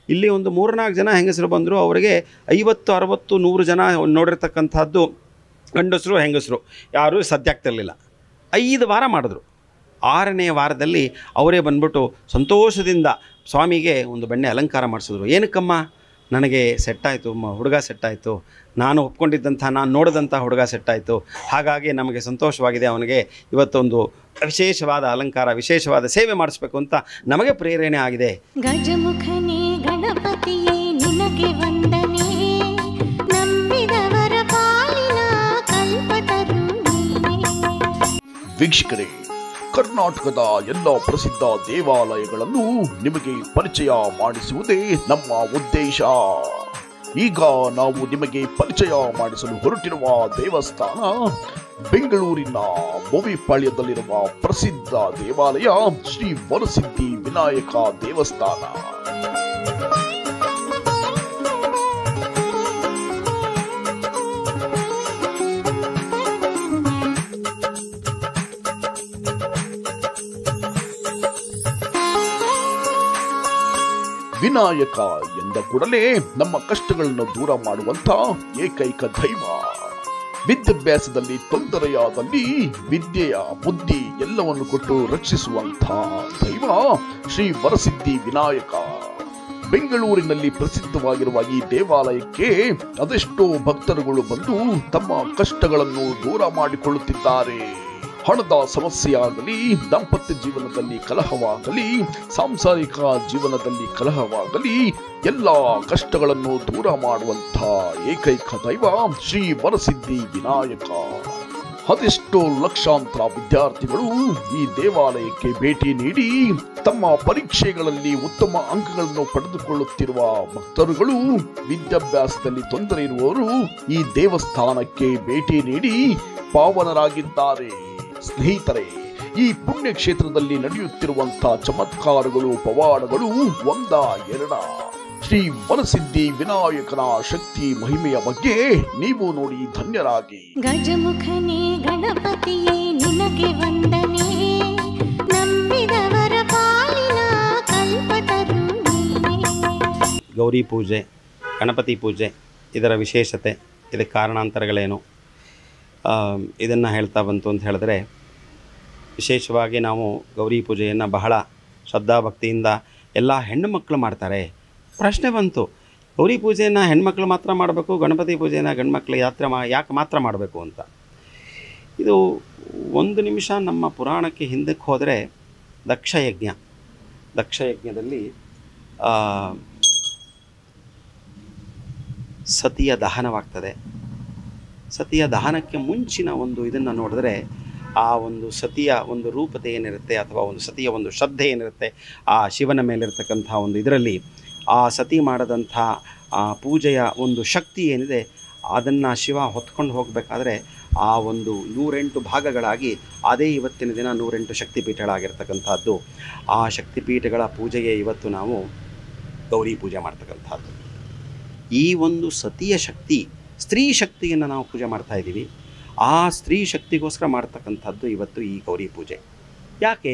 ಇಲ್ಲಿ ಒಂದು ಮೂರ್ನಾಲ್ಕು ಜನ ಹೆಂಗಸರು ಬಂದರು ಅವರಿಗೆ ಐವತ್ತು ಅರವತ್ತು ನೂರು ಜನ ನೋಡಿರ್ತಕ್ಕಂಥದ್ದು ಗಂಡಸರು ಹೆಂಗಸರು ಯಾರೂ ಸದ್ಯಾಗ್ತಿರಲಿಲ್ಲ ಐದು ವಾರ ಮಾಡಿದ್ರು ಆರನೇ ವಾರದಲ್ಲಿ ಅವರೇ ಬಂದ್ಬಿಟ್ಟು ಸಂತೋಷದಿಂದ ಸ್ವಾಮಿಗೆ ಒಂದು ಬೆಣ್ಣೆ ಅಲಂಕಾರ ಮಾಡಿಸಿದ್ರು ಏನಕ್ಕಮ್ಮ ನನಗೆ ಸೆಟ್ಟಾಯಿತು ಮ ಹುಡುಗ ಸೆಟ್ಟಾಯಿತು ನಾನು ಒಪ್ಕೊಂಡಿದ್ದಂಥ ನಾನು ನೋಡಿದಂಥ ಹುಡುಗ ಸೆಟ್ಟಾಯಿತು ಹಾಗಾಗಿ ನಮಗೆ ಸಂತೋಷವಾಗಿದೆ ಅವನಿಗೆ ಇವತ್ತೊಂದು ವಿಶೇಷವಾದ ಅಲಂಕಾರ ವಿಶೇಷವಾದ ಸೇವೆ ಮಾಡಿಸ್ಬೇಕು ಅಂತ ನಮಗೆ ಪ್ರೇರಣೆ ಆಗಿದೆ ಗಜಮುಖನೇ ಗಣಪತಿಯೇ ನಿನಗೆ ವಂದನೆ ನಂಬಿದವರ ಪಾಲಿನ ಕಲ್ಪತರು ನೀನೇ ವೀಕ್ಷಕರೇ ಕರ್ನಾಟಕದ ಎಲ್ಲ ಪ್ರಸಿದ್ಧ ದೇವಾಲಯಗಳನ್ನು ನಿಮಗೆ ಪರಿಚಯ ಮಾಡಿಸುವುದೇ ನಮ್ಮ ಉದ್ದೇಶ ಈಗ ನಾವು ನಿಮಗೆ ಪರಿಚಯ ಮಾಡಿಸಲು ಹೊರಟಿರುವ ದೇವಸ್ಥಾನ ಬೆಂಗಳೂರಿನ ಬೋವಿಪಾಳ್ಯದಲ್ಲಿರುವ ಪ್ರಸಿದ್ಧ ದೇವಾಲಯ ಶ್ರೀ ವರಸಿದ್ಧಿ ವಿನಾಯಕ ದೇವಸ್ಥಾನ ವಿನಾಯಕ ಎಂದ ಕೂಡಲೇ ನಮ್ಮ ಕಷ್ಟಗಳನ್ನು ದೂರ ಮಾಡುವಂತ ಏಕೈಕ ದೈವ ವಿದ್ಯಾಭ್ಯಾಸದಲ್ಲಿ ತೊಂದರೆಯಾದಲ್ಲಿ ವಿದ್ಯೆಯ ಬುದ್ಧಿ ಎಲ್ಲವನ್ನು ಕೊಟ್ಟು ರಕ್ಷಿಸುವಂತ ದೈವ ಶ್ರೀ ವರಸಿದ್ಧಿ ವಿನಾಯಕ ಬೆಂಗಳೂರಿನಲ್ಲಿ ಪ್ರಸಿದ್ಧವಾಗಿರುವ ಈ ದೇವಾಲಯಕ್ಕೆ ಅದೆಷ್ಟೋ ಭಕ್ತರುಗಳು ಬಂದು ತಮ್ಮ ಕಷ್ಟಗಳನ್ನು ದೂರ ಮಾಡಿಕೊಳ್ಳುತ್ತಿದ್ದಾರೆ ಹಣದ ಸಮಸ್ಯೆಯಾಗಲಿ ದಾಂಪತ್ಯ ಜೀವನದಲ್ಲಿ ಕಲಹವಾಗಲಿ ಸಾಂಸಾರಿಕ ಜೀವನದಲ್ಲಿ ಕಲಹವಾಗಲಿ ಎಲ್ಲ ಕಷ್ಟಗಳನ್ನು ದೂರ ಮಾಡುವಂಥ ಏಕೈಕ ದೈವ ಶ್ರೀ ವರಸಿದ್ಧಿ ವಿನಾಯಕ ಅದೆಷ್ಟೋ ಲಕ್ಷಾಂತರ ವಿದ್ಯಾರ್ಥಿಗಳು ಈ ದೇವಾಲಯಕ್ಕೆ ಭೇಟಿ ನೀಡಿ ತಮ್ಮ ಪರೀಕ್ಷೆಗಳಲ್ಲಿ ಉತ್ತಮ ಅಂಕಗಳನ್ನು ಪಡೆದುಕೊಳ್ಳುತ್ತಿರುವ ಭಕ್ತರುಗಳು ವಿದ್ಯಾಭ್ಯಾಸದಲ್ಲಿ ತೊಂದರೆ ಇರುವವರು ಈ ದೇವಸ್ಥಾನಕ್ಕೆ ಭೇಟಿ ನೀಡಿ ಪಾವನರಾಗಿದ್ದಾರೆ ಸ್ನೇಹಿತರೆ ಈ ಪುಣ್ಯ ಕ್ಷೇತ್ರದಲ್ಲಿ ನಡೆಯುತ್ತಿರುವಂತಹ ಚಮತ್ಕಾರಗಳು ಪವಾಡಗಳು ಒಂದ ಎರಡ ಶ್ರೀ ವನಸಿದ್ಧಿ ವಿನಾಯಕನ ಶಕ್ತಿ ಮಹಿಮೆಯ ಬಗ್ಗೆ ನೀವು ನೋಡಿ ಧನ್ಯರಾಗಿ ಗಜಮುಖನೇ ಗಣಪತಿಯೇ ನಿನಗೆ ವಂದನೆ ನಂಬಿದವರ ಪಾಲಿನ ಕಲ್ಪತರು ನೀನೇ ಗೌರಿ ಪೂಜೆ ಗಣಪತಿ ಪೂಜೆ ಇದರ ವಿಶೇಷತೆ ಇದಕ್ಕೆ ಕಾರಣಾಂತರಗಳೇನು ಇದನ್ನು ಹೇಳ್ತಾ ಬಂತು ಅಂತ ಹೇಳಿದ್ರೆ ವಿಶೇಷವಾಗಿ ನಾವು ಗೌರಿ ಪೂಜೆಯನ್ನು ಬಹಳ ಶ್ರದ್ಧಾಭಕ್ತಿಯಿಂದ ಎಲ್ಲ ಹೆಣ್ಣು ಮಕ್ಕಳು ಮಾಡ್ತಾರೆ ಪ್ರಶ್ನೆ ಬಂತು ಗೌರಿ ಪೂಜೆಯನ್ನು ಹೆಣ್ಮಕ್ಳು ಮಾತ್ರ ಮಾಡಬೇಕು ಗಣಪತಿ ಪೂಜೆಯನ್ನು ಗಂಡ್ಮಕ್ಳು ಯಾತ್ರೆ ಮಾ ಯಾಕೆ ಮಾತ್ರ ಮಾಡಬೇಕು ಅಂತ ಇದು ಒಂದು ನಿಮಿಷ ನಮ್ಮ ಪುರಾಣಕ್ಕೆ ಹಿಂದಕ್ಕೆ ಹೋದರೆ ದಕ್ಷಯಜ್ಞ ದಕ್ಷಯಜ್ಞದಲ್ಲಿ ಆ, ಸತಿಯ ದಹನವಾಗ್ತದೆ ಸತಿಯ ದಹನಕ್ಕೆ ಮುಂಚಿನ ಒಂದು ಇದನ್ನು ನೋಡಿದ್ರೆ ಆ ಒಂದು ಸತಿಯ ಒಂದು ರೂಪತೆ ಏನಿರುತ್ತೆ ಅಥವಾ ಒಂದು ಸತಿಯ ಒಂದು ಶ್ರದ್ಧೆ ಏನಿರುತ್ತೆ ಆ ಶಿವನ ಮೇಲಿರ್ತಕ್ಕಂಥ ಒಂದು ಇದರಲ್ಲಿ ಆ ಸತಿ ಮಾಡದಂಥ ಆ ಪೂಜೆಯ ಒಂದು ಶಕ್ತಿ ಏನಿದೆ ಅದನ್ನು ಶಿವ ಹೊತ್ಕೊಂಡು ಹೋಗಬೇಕಾದ್ರೆ ಆ ಒಂದು ನೂರೆಂಟು ಭಾಗಗಳಾಗಿ ಅದೇ ಇವತ್ತಿನ ದಿನ ನೂರೆಂಟು ಶಕ್ತಿಪೀಠಗಳಾಗಿರ್ತಕ್ಕಂಥದ್ದು ಆ ಶಕ್ತಿಪೀಠಗಳ ಪೂಜೆಗೆ ಇವತ್ತು ನಾವು ಗೌರಿ ಪೂಜೆ ಮಾಡ್ತಕ್ಕಂಥದ್ದು ಈ ಒಂದು ಸತಿಯ ಶಕ್ತಿ ಸ್ತ್ರೀ ಶಕ್ತಿಯನ್ನು ನಾವು ಪೂಜೆ ಮಾಡ್ತಾ ಇದ್ದೀವಿ ಆ ಸ್ತ್ರೀ ಶಕ್ತಿಗೋಸ್ಕರ ಮಾಡ್ತಕ್ಕಂಥದ್ದು ಇವತ್ತು ಈ ಗೌರಿ ಪೂಜೆ ಯಾಕೆ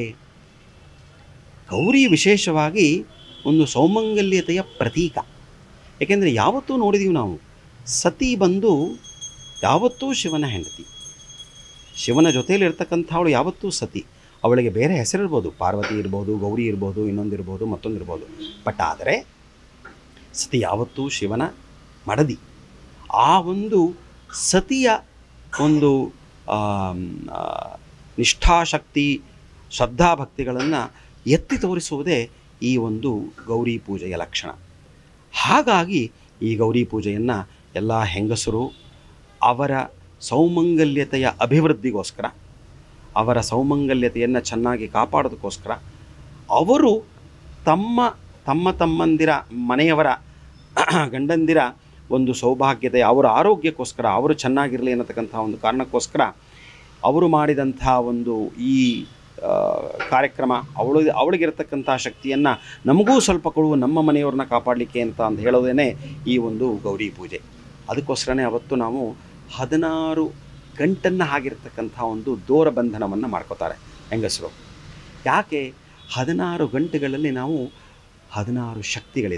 ಗೌರಿ ವಿಶೇಷವಾಗಿ ಒಂದು ಸೌಮಂಗಲ್ಯತೆಯ ಪ್ರತೀಕ ಏಕೆಂದರೆ ಯಾವತ್ತೂ ನೋಡಿದ್ದೀವಿ ನಾವು ಸತಿ ಬಂದು ಯಾವತ್ತೂ ಶಿವನ ಹೆಂಡತಿ ಶಿವನ ಜೊತೆಯಲ್ಲಿ ಇರ್ತಕ್ಕಂಥವಳು ಯಾವತ್ತೂ ಸತಿ ಅವಳಿಗೆ ಬೇರೆ ಹೆಸರಿರ್ಬೋದು ಪಾರ್ವತಿ ಇರ್ಬೋದು ಗೌರಿ ಇರ್ಬೋದು ಇನ್ನೊಂದಿರ್ಬೋದು ಮತ್ತೊಂದಿರ್ಬೋದು ಬಟ್ ಆದರೆ ಸತಿ ಯಾವತ್ತೂ ಶಿವನ ಮಡದಿ ಆ ಒಂದು ಸತಿಯ ಒಂದು ಆಮ್, ಆ, ನಿಷ್ಠಾಶಕ್ತಿ ಶ್ರದ್ಧಾಭಕ್ತಿಗಳನ್ನು ಎತ್ತಿ ತೋರಿಸುವುದೇ ಈ ಒಂದು ಗೌರಿ ಪೂಜೆಯ ಲಕ್ಷಣ ಹಾಗಾಗಿ ಈ ಗೌರಿ ಪೂಜೆಯನ್ನು ಎಲ್ಲ ಹೆಂಗಸರು ಅವರ ಸೌಮಂಗಲ್ಯತೆಯ ಅಭಿವೃದ್ಧಿಗೋಸ್ಕರ ಅವರ ಸೌಮಂಗಲ್ಯತೆಯನ್ನು ಚೆನ್ನಾಗಿ ಕಾಪಾಡೋದಕ್ಕೋಸ್ಕರ ಅವರು ತಮ್ಮ ತಮ್ಮ ತಮ್ಮಂದಿರ ಮನೆಯವರ ಗಂಡಂದಿರ ಒಂದು ಸೌಭಾಗ್ಯತೆ ಅವರ ಆರೋಗ್ಯಕ್ಕೋಸ್ಕರ ಅವರು ಚೆನ್ನಾಗಿರಲಿ ಅನ್ನತಕ್ಕಂಥ ಒಂದು ಕಾರಣಕ್ಕೋಸ್ಕರ ಅವರು ಮಾಡಿದಂಥ ಒಂದು ಈ ಆ, ಕಾರ್ಯಕ್ರಮ ಅವಳು ಅವಳಿಗಿರತಕ್ಕಂಥ ಶಕ್ತಿಯನ್ನು ನಮಗೂ ಸ್ವಲ್ಪ ಕೊಡುವ ನಮ್ಮ ಮನೆಯವ್ರನ್ನ ಕಾಪಾಡಲಿಕ್ಕೆ ಅಂತ ಅಂತ ಹೇಳೋದೇ ಈ ಒಂದು ಗೌರಿ ಪೂಜೆ ಅದಕ್ಕೋಸ್ಕರನೇ ಅವತ್ತು ನಾವು ಹದಿನಾರು ಗಂಟನ್ನು ಆಗಿರ್ತಕ್ಕಂಥ ಒಂದು ದೂರ ಬಂಧನವನ್ನು ಮಾಡ್ಕೋತಾರೆ ಹೆಂಗಸರು ಯಾಕೆ ಹದಿನಾರು ಗಂಟೆಗಳಲ್ಲಿ ನಾವು ಹದಿನಾರು ಶಕ್ತಿಗಳಿದೆ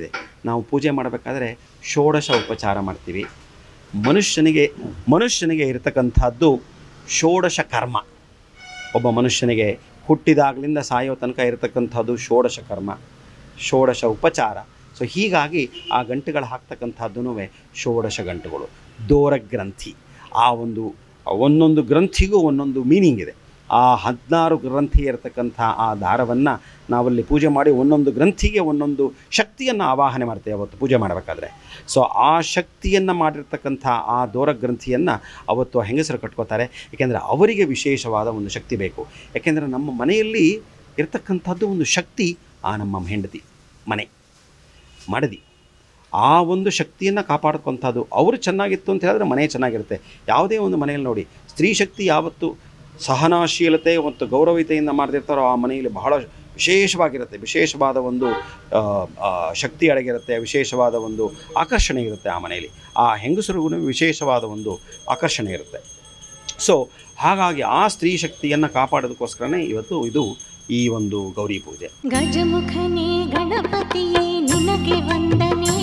ನಾವು ಪೂಜೆ ಮಾಡಬೇಕಾದ್ರೆ ಷೋಡಶ ಉಪಚಾರ ಮಾಡ್ತೀವಿ ಮನುಷ್ಯನಿಗೆ ಮನುಷ್ಯನಿಗೆ ಇರತಕ್ಕಂಥದ್ದು ಷೋಡಶ ಕರ್ಮ ಒಬ್ಬ ಮನುಷ್ಯನಿಗೆ ಹುಟ್ಟಿದಾಗಲಿಂದ ಸಾಯೋ ತನಕ ಇರತಕ್ಕಂಥದ್ದು ಷೋಡಶ ಕರ್ಮ ಷೋಡಶ ಉಪಚಾರ ಸೊ ಹೀಗಾಗಿ ಆ ಗಂಟುಗಳು ಹಾಕ್ತಕ್ಕಂಥದ್ದು ಷೋಡಶ ಗಂಟುಗಳು ದೋರ ಗ್ರಂಥಿ ಆ ಒಂದು ಒಂದೊಂದು ಗ್ರಂಥಿಗೂ ಒಂದೊಂದು ಮೀನಿಂಗ್ ಇದೆ ಆ ಹದಿನಾರು ಗ್ರಂಥಿ ಇರತಕ್ಕಂಥ ಆ ದಾರವನ್ನು ನಾವಲ್ಲಿ ಪೂಜೆ ಮಾಡಿ ಒಂದೊಂದು ಗ್ರಂಥಿಗೆ ಒಂದೊಂದು ಶಕ್ತಿಯನ್ನು ಆವಾಹನೆ ಮಾಡ್ತೇವೆ ಅವತ್ತು ಪೂಜೆ ಮಾಡಬೇಕಾದ್ರೆ ಸೊ ಆ ಶಕ್ತಿಯನ್ನು ಮಾಡಿರ್ತಕ್ಕಂಥ ಆ ದೋರ ಗ್ರಂಥಿಯನ್ನು ಅವತ್ತು ಆ ಹೆಂಗಸರು ಕಟ್ಕೋತಾರೆ ಏಕೆಂದರೆ ಅವರಿಗೆ ವಿಶೇಷವಾದ ಒಂದು ಶಕ್ತಿ ಬೇಕು ಯಾಕೆಂದರೆ ನಮ್ಮ ಮನೆಯಲ್ಲಿ ಇರ್ತಕ್ಕಂಥದ್ದು ಒಂದು ಶಕ್ತಿ ಆ ನಮ್ಮ ಹೆಂಡತಿ ಮನೆ ಮಡದಿ ಆ ಒಂದು ಶಕ್ತಿಯನ್ನು ಕಾಪಾಡ್ಕೊಂಥದ್ದು ಅವರು ಚೆನ್ನಾಗಿತ್ತು ಅಂತ ಹೇಳಿದ್ರೆ ಮನೆ ಚೆನ್ನಾಗಿರುತ್ತೆ ಯಾವುದೇ ಒಂದು ಮನೆಯಲ್ಲಿ ನೋಡಿ ಸ್ತ್ರೀ ಶಕ್ತಿ ಯಾವತ್ತು ಸಹನಾಶೀಲತೆ ಮತ್ತು ಗೌರವಿತೆಯಿಂದ ಮಾಡ್ತಿರ್ತಾರೋ ಆ ಮನೆಯಲ್ಲಿ ಬಹಳ ವಿಶೇಷವಾಗಿರುತ್ತೆ ವಿಶೇಷವಾದ ಒಂದು ಆ, ಆ, ಶಕ್ತಿ ಅಡಗಿರುತ್ತೆ ವಿಶೇಷವಾದ ಒಂದು ಆಕರ್ಷಣೆ ಇರುತ್ತೆ ಆ ಮನೆಯಲ್ಲಿ ಆ ಹೆಂಗಸರಿಗೂ ವಿಶೇಷವಾದ ಒಂದು ಆಕರ್ಷಣೆ ಇರುತ್ತೆ ಸೊ ಹಾಗಾಗಿ ಆ ಸ್ತ್ರೀ ಶಕ್ತಿಯನ್ನು ಕಾಪಾಡೋದಕ್ಕೋಸ್ಕರನೇ ಇವತ್ತು ಇದು ಈ ಒಂದು ಗೌರಿ ಪೂಜೆ ಗಜಮುಖನೇ ಗಣಪತಿಯೇ ನಿನಗೆ ವಂದನೆ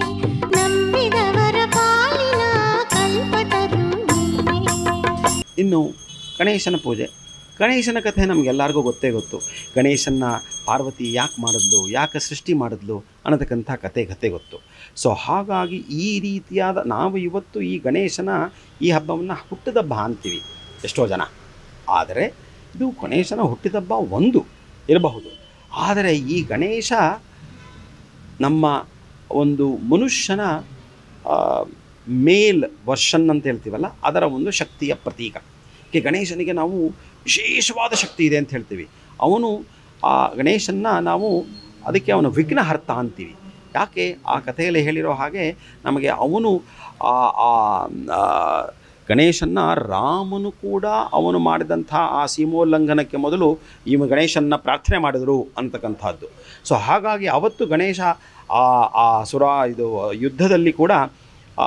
ನಂಬಿದವರ ಪಾಲಿನ ಕಲ್ಪತರು ನೀನೇ ಇನ್ನು ಗಣೇಶನ ಪೂಜೆ ಗಣೇಶನ ಕಥೆ ನಮಗೆಲ್ಲರಿಗೂ ಗೊತ್ತೇ ಗೊತ್ತು ಗಣೇಶನ್ನ ಪಾರ್ವತಿ ಯಾಕೆ ಮಾಡಿದ್ಲು ಯಾಕೆ ಸೃಷ್ಟಿ ಮಾಡಿದ್ಲು ಅನ್ನತಕ್ಕಂಥ ಕತೆ ಕತೆ ಗೊತ್ತು ಸೊ ಹಾಗಾಗಿ ಈ ರೀತಿಯಾದ ನಾವು ಇವತ್ತು ಈ ಗಣೇಶನ ಈ ಹಬ್ಬವನ್ನು ಹುಟ್ಟಿದಬ್ಬ ಅಂತೀವಿ ಎಷ್ಟೋ ಜನ ಆದರೆ ಇದು ಗಣೇಶನ ಹುಟ್ಟಿದಬ್ಬ ಒಂದು ಇರಬಹುದು ಆದರೆ ಈ ಗಣೇಶ ನಮ್ಮ ಒಂದು ಮನುಷ್ಯನ ಆ, ಮೇಲ್ ವರ್ಷನ್ ಅಂತ ಹೇಳ್ತೀವಲ್ಲ ಅದರ ಒಂದು ಶಕ್ತಿಯ ಪ್ರತೀಕ ಕೆ ಗಣೇಶನಿಗೆ ನಾವು ವಿಶೇಷವಾದ ಶಕ್ತಿ ಇದೆ ಅಂತ ಹೇಳ್ತೀವಿ ಅವನು ಆ ಗಣೇಶನ್ನ ನಾವು ಅದಕ್ಕೆ ಅವನು ವಿಘ್ನಹರ್ತ ಅಂತೀವಿ ಯಾಕೆ ಆ ಕಥೆಯಲ್ಲಿ ಹೇಳಿರೋ ಹಾಗೆ ನಮಗೆ ಅವನು ಆ ಆ ಆ, ಗಣೇಶನ್ನ ರಾಮನು ಕೂಡ ಅವನು ಮಾಡಿದಂಥ ಆ ಸೀಮೋಲ್ಲಂಘನಕ್ಕೆ ಮೊದಲು ಈ ಗಣೇಶನ್ನ ಪ್ರಾರ್ಥನೆ ಮಾಡಿದರು ಅಂತಕ್ಕಂಥದ್ದು ಸೊ ಹಾಗಾಗಿ ಅವತ್ತು ಗಣೇಶ ಆ ಆ ಸುರ ಇದು ಯುದ್ಧದಲ್ಲಿ ಕೂಡ ಆ,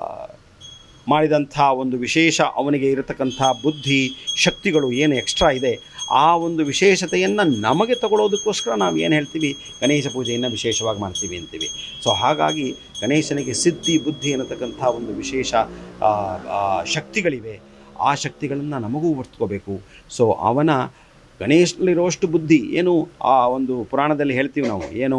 ಮಾಡಿದಂಥ ಒಂದು ವಿಶೇಷ ಅವನಿಗೆ ಇರತಕ್ಕಂಥ ಬುದ್ಧಿ ಶಕ್ತಿಗಳು ಏನು ಎಕ್ಸ್ಟ್ರಾ ಇದೆ ಆ ಒಂದು ವಿಶೇಷತೆಯನ್ನು ನಮಗೆ ತಗೊಳ್ಳೋದಕ್ಕೋಸ್ಕರ ನಾವು ಏನು ಹೇಳ್ತೀವಿ ಗಣೇಶ ಪೂಜೆಯನ್ನು ವಿಶೇಷವಾಗಿ ಮಾಡ್ತೀವಿ ಅಂತೀವಿ ಸೊ ಹಾಗಾಗಿ ಗಣೇಶನಿಗೆ ಸಿದ್ಧಿ ಬುದ್ಧಿ ಅನ್ನತಕ್ಕಂಥ ಒಂದು ವಿಶೇಷ ಆ, ಆ, ಶಕ್ತಿಗಳಿವೆ ಆ ಶಕ್ತಿಗಳನ್ನು ನಮಗೂ ವರ್ತ್ಕೋಬೇಕು ಸೊ ಅವನ ಗಣೇಶನಲ್ಲಿರೋಷ್ಟು ಬುದ್ಧಿ ಏನು ಆ ಒಂದು ಪುರಾಣದಲ್ಲಿ ಹೇಳ್ತೀವಿ ನಾವು ಏನು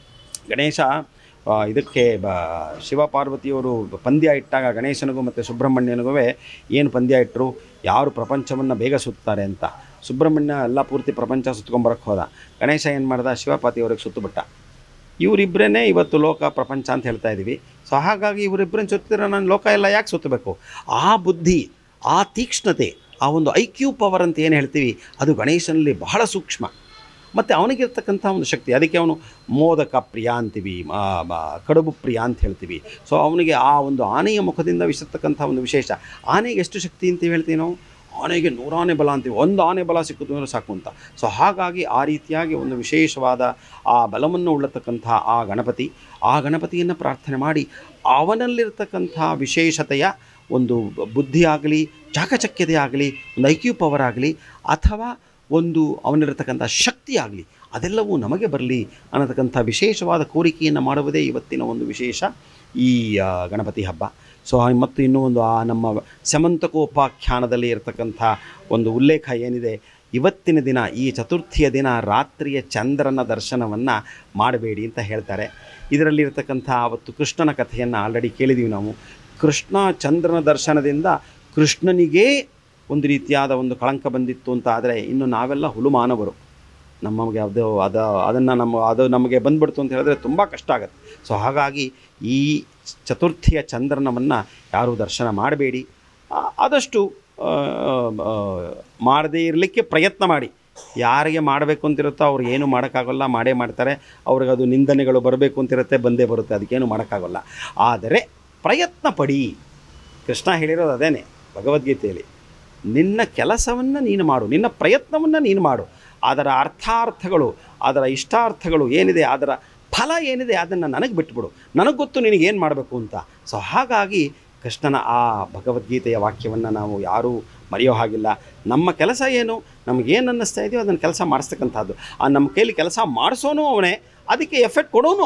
ಗಣೇಶ ಆ, ಇದಕ್ಕೆ ಬ ಶಿವಪಾರ್ವತಿಯವರು ಪಂದ್ಯ ಇಟ್ಟಾಗ ಗಣೇಶನಿಗೂ ಮತ್ತು ಸುಬ್ರಹ್ಮಣ್ಯನಿಗೂ ಏನು ಪಂದ್ಯ ಇಟ್ಟರು ಯಾರು ಪ್ರಪಂಚವನ್ನು ಬೇಗ ಸುತ್ತಾರೆ ಅಂತ ಸುಬ್ರಹ್ಮಣ್ಯ ಎಲ್ಲ ಪೂರ್ತಿ ಪ್ರಪಂಚ ಸುತ್ಕೊಂಬರಕ್ಕೆ ಹೋದ ಗಣೇಶ ಏನು ಮಾಡ್ದ ಶಿವಪಾತಿಯವ್ರಿಗೆ ಸುತ್ತುಬಿಟ್ಟ ಇವರಿಬ್ಬರೇ ಇವತ್ತು ಲೋಕ ಪ್ರಪಂಚ ಅಂತ ಹೇಳ್ತಾ ಇದ್ದೀವಿ ಸೊ ಹಾಗಾಗಿ ಇವರಿಬ್ಬರನ್ನ ಸುತ್ತಿರೋ ನಾನು ಲೋಕ ಎಲ್ಲ ಯಾಕೆ ಸುತ್ತಬೇಕು ಆ ಬುದ್ಧಿ ಆ ತೀಕ್ಷ್ಣತೆ ಆ ಒಂದು ಐ ಕ್ಯೂ ಪವರ್ ಅಂತ ಏನು ಹೇಳ್ತೀವಿ ಅದು ಗಣೇಶನಲ್ಲಿ ಬಹಳ ಸೂಕ್ಷ್ಮ ಮತ್ತು ಅವನಿಗಿರ್ತಕ್ಕಂಥ ಒಂದು ಶಕ್ತಿ ಅದಕ್ಕೆ ಅವನು ಮೋದಕ ಪ್ರಿಯ ಅಂತೀವಿ ಆ, ಬ- ಕಡುಬು ಪ್ರಿಯ ಅಂತ ಹೇಳ್ತೀವಿ ಸೊ ಅವನಿಗೆ ಆ ಒಂದು ಆನೆಯ ಮುಖದಿಂದ ವಿಸಿರ್ತಕ್ಕಂಥ ಒಂದು ವಿಶೇಷ ಆನೆಗೆ ಎಷ್ಟು ಶಕ್ತಿ ಅಂತೀವಿ ಹೇಳ್ತೀವಿ ನಾವು ಆನೆಗೆ ನೂರಾನೆ ಬಲ ಅಂತೀವಿ ಒಂದು ಆನೆ ಬಲ ಸಿಕ್ಕಿತು ಅಂದರೆ ಸಾಕು ಅಂತ ಸೊ ಹಾಗಾಗಿ ಆ ರೀತಿಯಾಗಿ ಒಂದು ವಿಶೇಷವಾದ ಆ ಬಲವನ್ನು ಉಳ್ಳತಕ್ಕಂಥ ಆ ಗಣಪತಿ ಆ ಗಣಪತಿಯನ್ನು ಪ್ರಾರ್ಥನೆ ಮಾಡಿ ಅವನಲ್ಲಿರ್ತಕ್ಕಂಥ ವಿಶೇಷತೆಯ ಒಂದು ಬುದ್ಧಿ ಆಗಲಿ ಚಾಕಚಕ್ಯತೆ ಆಗಲಿ ಒಂದು ಐಕ್ಯೂ ಪವರ್ ಆಗಲಿ ಅಥವಾ ಒಂದು ಅವನಿರತಕ್ಕಂಥ ಶಕ್ತಿ ಆಗಲಿ ಅದೆಲ್ಲವೂ ನಮಗೆ ಬರಲಿ ಅನ್ನತಕ್ಕಂಥ ವಿಶೇಷವಾದ ಕೋರಿಕೆಯನ್ನು ಮಾಡುವುದೇ ಇವತ್ತಿನ ಒಂದು ವಿಶೇಷ ಈ ಆ, ಗಣಪತಿ ಹಬ್ಬ ಸೊ ಆ- ಮತ್ತು ಇನ್ನೂ ಒಂದು ಆ ನಮ್ಮ ಸಮಂತಕೋಪಾಖ್ಯಾನದಲ್ಲಿ ಇರತಕ್ಕಂಥ ಒಂದು ಉಲ್ಲೇಖ ಏನಿದೆ ಇವತ್ತಿನ ದಿನ ಈ ಚತುರ್ಥಿಯ ದಿನ ರಾತ್ರಿಯ ಚಂದ್ರನ ದರ್ಶನವನ್ನು ಮಾಡಬೇಡಿ ಅಂತ ಹೇಳ್ತಾರೆ ಇದರಲ್ಲಿರ್ತಕ್ಕಂಥ ಅವತ್ತು ಕೃಷ್ಣನ ಕಥೆಯನ್ನು ಆಲ್ರೆಡಿ ಕೇಳಿದ್ದೀವಿ ನಾವು ಕೃಷ್ಣ ಚಂದ್ರನ ದರ್ಶನದಿಂದ ಕೃಷ್ಣನಿಗೇ ಒಂದು ರೀತಿಯಾದ ಒಂದು ಕಳಂಕ ಬಂದಿತ್ತು ಅಂತ ಆದರೆ ಇನ್ನು ನಾವೆಲ್ಲ ಹುಲುಮಾನವರು ನಮಗೆ ಅದು ಅದು ಅದನ್ನು ನಮ್ಮ ಅದು ನಮಗೆ ಬಂದ್ಬಿಡ್ತು ಅಂತ ಹೇಳಿದ್ರೆ ತುಂಬ ಕಷ್ಟ ಆಗುತ್ತೆ ಸೊ ಹಾಗಾಗಿ ಈ ಚತುರ್ಥಿಯ ಚಂದ್ರನವನ್ನು ಯಾರೂ ದರ್ಶನ ಮಾಡಬೇಡಿ ಆ- ಆದಷ್ಟು ಆ, ಆ, ಮಾಡದೇ ಇರಲಿಕ್ಕೆ ಪ್ರಯತ್ನ ಮಾಡಿ ಯಾರಿಗೆ ಮಾಡಬೇಕು ಅಂತಿರುತ್ತೋ ಅವ್ರು ಏನು ಮಾಡೋಕ್ಕಾಗಲ್ಲ ಮಾಡೇ ಮಾಡ್ತಾರೆ ಅವ್ರಿಗೆ ಅದು ನಿಂದನೆಗಳು ಬರಬೇಕು ಅಂತಿರುತ್ತೆ ಬಂದೇ ಬರುತ್ತೆ ಅದಕ್ಕೇನು ಮಾಡೋಕ್ಕಾಗಲ್ಲ ಆದರೆ ಪ್ರಯತ್ನ ಪಡಿ ಕೃಷ್ಣ ಹೇಳಿರೋದು ಅದೇನೆ ಭಗವದ್ಗೀತೆಯಲ್ಲಿ ನಿನ್ನ ಕೆಲಸವನ್ನು ನೀನು ಮಾಡು ನಿನ್ನ ಪ್ರಯತ್ನವನ್ನು ನೀನು ಮಾಡು ಅದರ ಅರ್ಥಾರ್ಥಗಳು ಅದರ ಇಷ್ಟಾರ್ಥಗಳು ಏನಿದೆ ಅದರ ಫಲ ಏನಿದೆ ಅದನ್ನು ನನಗೆ ಬಿಟ್ಬಿಡು ನನಗೆ ಗೊತ್ತು ನಿನಗೇನು ಮಾಡಬೇಕು ಅಂತ ಸೊ ಹಾಗಾಗಿ ಕೃಷ್ಣನ ಆ ಭಗವದ್ಗೀತೆಯ ವಾಕ್ಯವನ್ನು ನಾವು ಯಾರೂ ಮರೆಯೋ ಹಾಗಿಲ್ಲ ನಮ್ಮ ಕೆಲಸ ಏನು ನಮಗೇನು ಅನ್ನಿಸ್ತಾ ಇದೆಯೋ ಅದನ್ನು ಕೆಲಸ ಮಾಡಿಸ್ತಕ್ಕಂಥದ್ದು ಆ ನಮ್ಮ ಕೈಲಿ ಕೆಲಸ ಮಾಡಿಸೋನು ಅವನೇ ಅದಕ್ಕೆ ಎಫೆಕ್ಟ್ ಕೊಡೋನು ಅವನೇ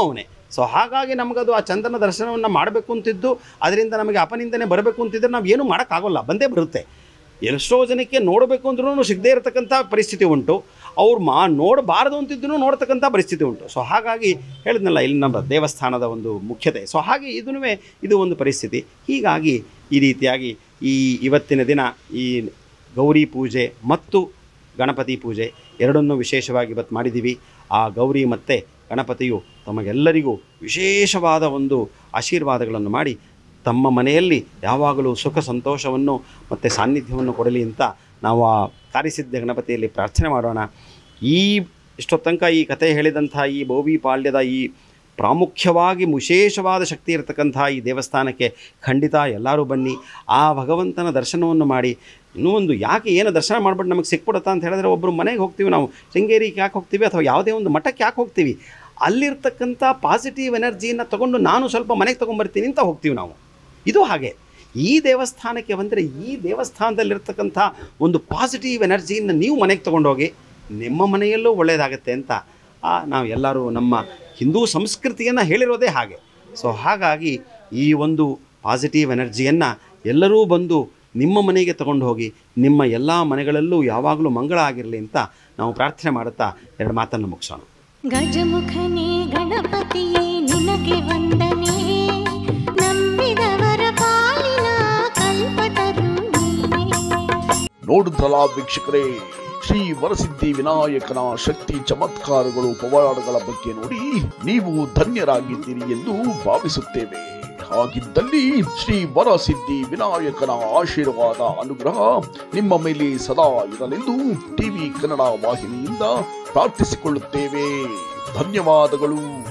ಸೊ ಹಾಗಾಗಿ ನಮಗದು ಆ ಚಂದ್ರನ ದರ್ಶನವನ್ನು ಮಾಡಬೇಕು ಅಂತಿದ್ದು ಅದರಿಂದ ನಮಗೆ ಅಪನಿಂದನೆ ಬರಬೇಕು ಅಂತಿದ್ರೆ ನಾವು ಏನೂ ಮಾಡೋಕ್ಕಾಗೋಲ್ಲ ಬಂದೇ ಬರುತ್ತೆ ಎಷ್ಟೋ ಜನಕ್ಕೆ ನೋಡಬೇಕು ಅಂದ್ರೂ ಸಿಗದೇ ಇರತಕ್ಕಂಥ ಪರಿಸ್ಥಿತಿ ಉಂಟು ಅವ್ರು ಮಾ ನೋಡಬಾರದು ಅಂತಿದ್ದೂ ನೋಡ್ತಕ್ಕಂಥ ಪರಿಸ್ಥಿತಿ ಉಂಟು ಸೊ ಹಾಗಾಗಿ ಹೇಳಿದ್ನಲ್ಲ ಇಲ್ಲಿ ನಮ್ಮ ದೇವಸ್ಥಾನದ ಒಂದು ಮುಖ್ಯತೆ ಸೊ ಹಾಗೆ ಇದೂ ಇದು ಒಂದು ಪರಿಸ್ಥಿತಿ ಹೀಗಾಗಿ ಈ ರೀತಿಯಾಗಿ ಈ ಇವತ್ತಿನ ದಿನ ಈ ಗೌರಿ ಪೂಜೆ ಮತ್ತು ಗಣಪತಿ ಪೂಜೆ ಎರಡನ್ನೂ ವಿಶೇಷವಾಗಿ ಇವತ್ತು ಮಾಡಿದ್ದೀವಿ ಆ ಗೌರಿ ಮತ್ತು ಗಣಪತಿಯು ತಮಗೆಲ್ಲರಿಗೂ ವಿಶೇಷವಾದ ಒಂದು ಆಶೀರ್ವಾದಗಳನ್ನು ಮಾಡಿ ತಮ್ಮ ಮನೆಯಲ್ಲಿ ಯಾವಾಗಲೂ ಸುಖ ಸಂತೋಷವನ್ನು ಮತ್ತು ಸಾನ್ನಿಧ್ಯವನ್ನು ಕೊಡಲಿ ಅಂತ ನಾವು ಆ ಕಾರ್ಯಸಿದ್ಧ ಗಣಪತಿಯಲ್ಲಿ ಪ್ರಾರ್ಥನೆ ಮಾಡೋಣ ಈ ಇಷ್ಟೊತ್ತನಕ ಈ ಕಥೆ ಹೇಳಿದಂಥ ಈ ಬೋವಿ ಪಾಳ್ಯದ ಈ ಪ್ರಾಮುಖ್ಯವಾಗಿ ವಿಶೇಷವಾದ ಶಕ್ತಿ ಇರತಕ್ಕಂಥ ಈ ದೇವಸ್ಥಾನಕ್ಕೆ ಖಂಡಿತ ಎಲ್ಲರೂ ಬನ್ನಿ ಆ ಭಗವಂತನ ದರ್ಶನವನ್ನು ಮಾಡಿ ಇನ್ನೂ ಒಂದು ಯಾಕೆ ಏನು ದರ್ಶನ ಮಾಡ್ಬಿಟ್ಟು ನಮಗೆ ಸಿಕ್ಬಿಡುತ್ತಾ ಅಂತ ಹೇಳಿದ್ರೆ ಒಬ್ಬರು ಮನೆಗೆ ಹೋಗ್ತೀವಿ ನಾವು ಶೃಂಗೇರಿಗೆ ಯಾಕೆ ಹೋಗ್ತೀವಿ ಅಥವಾ ಯಾವುದೇ ಒಂದು ಮಠಕ್ಕೆ ಯಾಕೆ ಹೋಗ್ತೀವಿ ಅಲ್ಲಿರ್ತಕ್ಕಂಥ ಪಾಸಿಟಿವ್ ಎನರ್ಜಿಯನ್ನು ತಗೊಂಡು ನಾನು ಸ್ವಲ್ಪ ಮನೆಗೆ ತೊಗೊಂಬರ್ತೀನಿ ಅಂತ ಹೋಗ್ತೀವಿ ನಾವು ಇದು ಹಾಗೆ ಈ ದೇವಸ್ಥಾನಕ್ಕೆ ಬಂದರೆ ಈ ದೇವಸ್ಥಾನದಲ್ಲಿರ್ತಕ್ಕಂಥ ಒಂದು ಪಾಸಿಟಿವ್ ಎನರ್ಜಿಯನ್ನು ನೀವು ಮನೆಗೆ ತೊಗೊಂಡೋಗಿ ನಿಮ್ಮ ಮನೆಯಲ್ಲೂ ಒಳ್ಳೆಯದಾಗತ್ತೆ ಅಂತ ಆ, ನಾವು ಎಲ್ಲರೂ ನಮ್ಮ ಹಿಂದೂ ಸಂಸ್ಕೃತಿಯನ್ನು ಹೇಳಿರೋದೇ ಹಾಗೆ ಸೊ ಹಾಗಾಗಿ ಈ ಒಂದು ಪಾಸಿಟಿವ್ ಎನರ್ಜಿಯನ್ನು ಎಲ್ಲರೂ ಬಂದು ನಿಮ್ಮ ಮನೆಗೆ ತಗೊಂಡು ಹೋಗಿ ನಿಮ್ಮ ಎಲ್ಲ ಮನೆಗಳಲ್ಲೂ ಯಾವಾಗಲೂ ಮಂಗಳ ಆಗಿರಲಿ ಅಂತ ನಾವು ಪ್ರಾರ್ಥನೆ ಮಾಡುತ್ತಾ ಎರಡು ಮಾತನ್ನು ಮುಗಿಸೋಣ ಗಜಮುಖನೇ ಗಣಪತಿಯೇ ನಿನಗೆ ವಂದನೆ ನಂಬಿದವರ ಪಾಲಿನ ಕಲ್ಪತರು ನೀನೇ ನೋಡಿದ್ರಲ್ಲ ವೀಕ್ಷಕರೇ ಶ್ರೀ ವರಸಿದ್ಧಿ ವಿನಾಯಕನ ಶಕ್ತಿ ಚಮತ್ಕಾರಗಳು ಪವಾಡಗಳ ಬಗ್ಗೆ ನೋಡಿ ನೀವು ಧನ್ಯರಾಗಿದ್ದೀರಿ ಎಂದು ಭಾವಿಸುತ್ತೇವೆ ಹಾಗಿದ್ದಲ್ಲಿ ಶ್ರೀ ವರಸಿದ್ಧಿ ವಿನಾಯಕನ ಆಶೀರ್ವಾದ ಅನುಗ್ರಹ ನಿಮ್ಮ ಮೇಲೆ ಸದಾ ಇರಲೆಂದು ಟಿವಿ ಕನ್ನಡ ವಾಹಿನಿಯಿಂದ ಪ್ರಾರ್ಥಿಸಿಕೊಳ್ಳುತ್ತೇವೆ ಧನ್ಯವಾದಗಳು